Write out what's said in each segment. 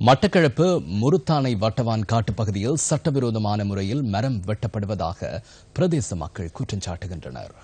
மட்டக்களப்பு முருத்தானை வட்டவான் காட்டுப்பகுதியில் சட்டவிரோதமான முறையில் மரம் வெட்டப்படுவதாக பிரதேச மக்கள் குற்றம் சாட்டுகின்றனர்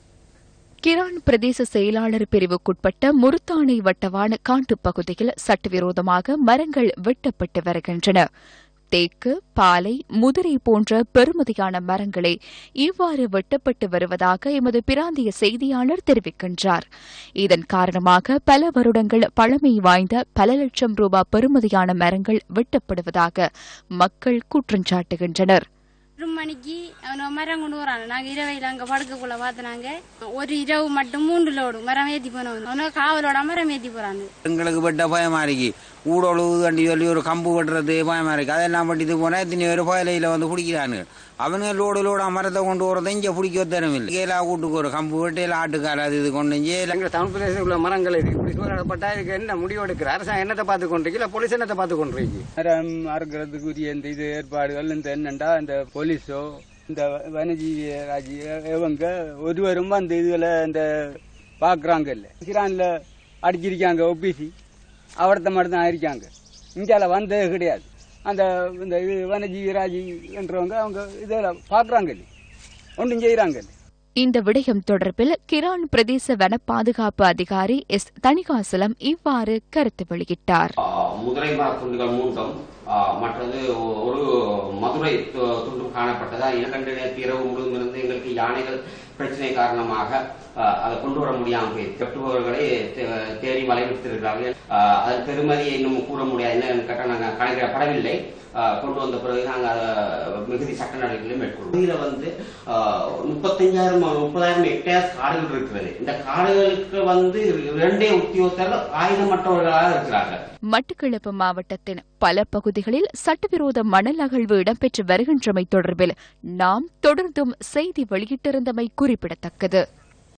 கிரான் பிரதேச செயலாளர் பிரிவுக்குட்பட்ட முருத்தானை வட்டவான காட்டுப் பகுதியில் சட்டவிரோதமாக மரங்கள் வெட்டப்பட்டு வருகின்றன தேக்கு பாலை முதிரை போன்ற பெருமதியான மரங்களே இவ்வாறு வெட்டப்பட்டு வருவதாக எமது பிராந்திய செய்தியாளர் தெரிவிக்கின்றார் இதன் காரணமாக பல வருடங்கள் பழமை வாய்ந்த பல லட்சம் ரூபாய் பெறுமதியான மரங்கள் வெட்டப்படுவதாக மக்கள் குற்றம் சாட்டுகின்றனர் ஒரு மணிக்கு அவனை மரம் கொண்டு வராங்க நாங்க இரவையில் அங்க படுக்கக்குள்ள பார்த்தனாங்க ஒரு இரவு மட்டும் மூன்று லோடு மரம் ஏத்தி போனவங்க அவனை காவலோட மரம் ஏத்தி போறாங்க எங்களுக்கு வெட்ட பயமா இருக்கு ஊடொழுவு கண்டி சொல்லி ஒரு கம்பு வெட்டுறது பயமா இருக்கு அதெல்லாம் பண்ணிட்டு போனா இத்தனை பேர் பயலையில வந்து பிடிக்கிறானு அவனுங்க லோடு லோடா மரத்தை கொண்டு வரதை இங்க பிடிக்க தரமில்லை கேலா கூட்டுக்கு ஒரு கம்பு வெட்டையில ஆட்டுக்கார அது இது கொண்டு வந்து எங்க தமிழ் பிரதேசத்தில் உள்ள மரங்கள் இருக்கு இப்படி சூழப்பட்டா இதுக்கு என்ன முடிவு எடுக்கிற அரசாங்கம் என்னத்தை பார்த்து கொண்டிருக்கு இல்ல போலீஸ் என்னத்தை பார்த்து கொண்டிருக்கு மரம் அறுக்கிறதுக்குரிய இந்த இது ஏற்பாடுகள் இந்த என்னண்டா இந்த போலீஸோ இந்த வனஜீவி ராஜி இவங்க ஒருவரும் அந்த இதுல இந்த பாக்குறாங்க இல்ல கிரான்ல அடிச்சிருக்காங்க ஒபிசி அவர்த்த மட்டும் தான் இருக்காங்க இந்தியால வந்தது கிடையாது அந்த இந்த இது வனஜீவி ராஜி என்றவங்க அவங்க இதில் பாக்குறாங்க இல்லை ஒன்றும் செய்யறாங்க இல்லை இந்த விடயம் தொடர்பில் கிரான் பிரதேச வன பாதுகாப்பு அதிகாரி எஸ் தணிகாசலம் இவ்வாறு கருத்து வெளியிட்டார் முதுரை மர துண்டுகள் மூன்றும் ஆ, மற்றது ஒ- ஒரு மதுரை து- துண்டும் காணப்பட்டதா இரண்டு நேற்று இரவு முழுவதும் இருந்து எங்களுக்கு யானைகள் பிரச்சனை காரணமாக ஆ, அதை கொண்டு வர முடியாமல் போய் கட்டுபவர்களை தே- தேடி வலைவிட்டிருக்கிறார்கள் ஆ, அதன் பெருமதியை இன்னும் கூற முடியாது என்னன்னு கேட்டால் நாங்கள் கணக்கிடப்படவில்லை ஆ, கொண்டு வந்த பிறகு நாங்கள் அதை மிகுதி சட்ட நடவடிக்கைகளை மேற்கொள்வோம் இதில் வந்து ஆ, முப்பத்தஞ்சாயிரம் முப்பதாயிரம் ஹெக்டேர் காடுகள் இருக்கிறது இந்த காடுகளுக்கு வந்து இரண்டே உத்தியோகத்தர்கள் ஆயுதமற்றவர்களாக இருக்கிறார்கள் மட்டக்களப்பு மாவட்டத்தின் பல பகுதிகளில் சட்டவிரோத மணல் அகழ்வு இடம்பெற்று வருகின்றமை தொடர்பில் நாம் தொடர்ந்தும் செய்தி வெளியிட்டிருந்தமை குறிப்பிடத்தக்கது